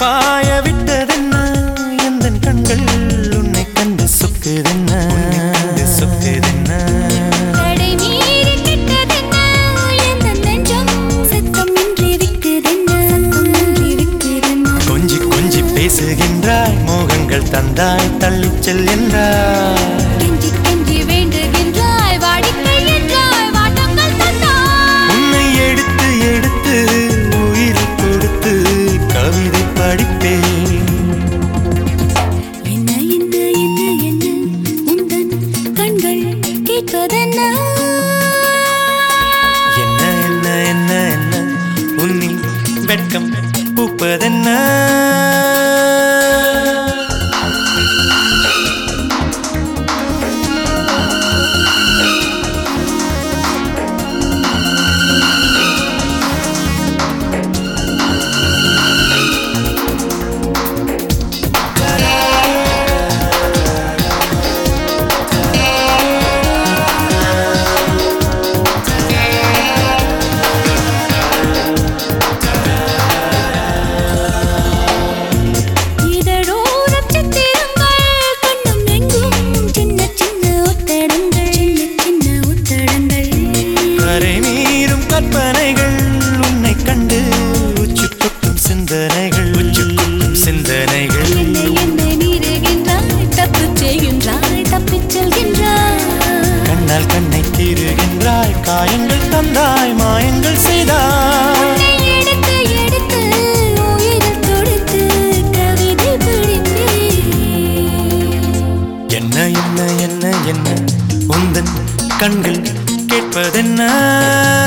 பாய விட்டதென்ன எந்த கண்கள் உன்னை கண்டு சொக்குதென்ன சொக்குதென்ன தடை மீறி கிட்டதென்ன எந்த நெஞ்சம் சத்தம் இன்றி விக்குதென்ன சத்தம் இன்றி விக்குதென்ன கொஞ்சி கொஞ்சி பேசுகின்றாய் மோகங்கள் தந்தாய் தள்ளிச் செல் என்றாய் கெஞ்சி கெஞ்சி வேண்டுகின்றாய் வாடிக்கை என்றாய் வாட்டங்கள் தந்தாய் உன்னை எடுத்து எடுத்து உயிர் கொடுத்து கவிதை படிப்பேன் என்ன என்ன என்ன என்ன உந்தன் கண்கள் கேட்பதென்ன என்ன என்ன என்ன என்ன உன்னில் வெட்கம் பூப்பதென்ன இதழோரம் சித்திரங்கள் கண்ணும் எங்கும் சின்ன சின்ன ஒத்தடங்கள் சின்ன சின்ன ஒத்தடங்கள் கரை மீறும் கற்பனைகள் உன்னை கண்டு உச்சி கொட்டும் சிந்தனைகள் உச்சி கொட்டும் சிந்தனைகள் என்னை என்னை நீருகின்றாய் தப்புச் செய்கின்றாய் தப்பிச் செல்கின்றாய் கண்ணால் கண்ணை தீருகின்றாய் காயங்கள் தந்தாய் மாயங்கள் செய்தாய் உன்னை எடுத்து எடுத்து உயிரில் கொடுத்து கவிதை பிடித்தேன் என்ன என்ன என்ன என்ன உந்தன் கண்கள் கேட்பதென்ன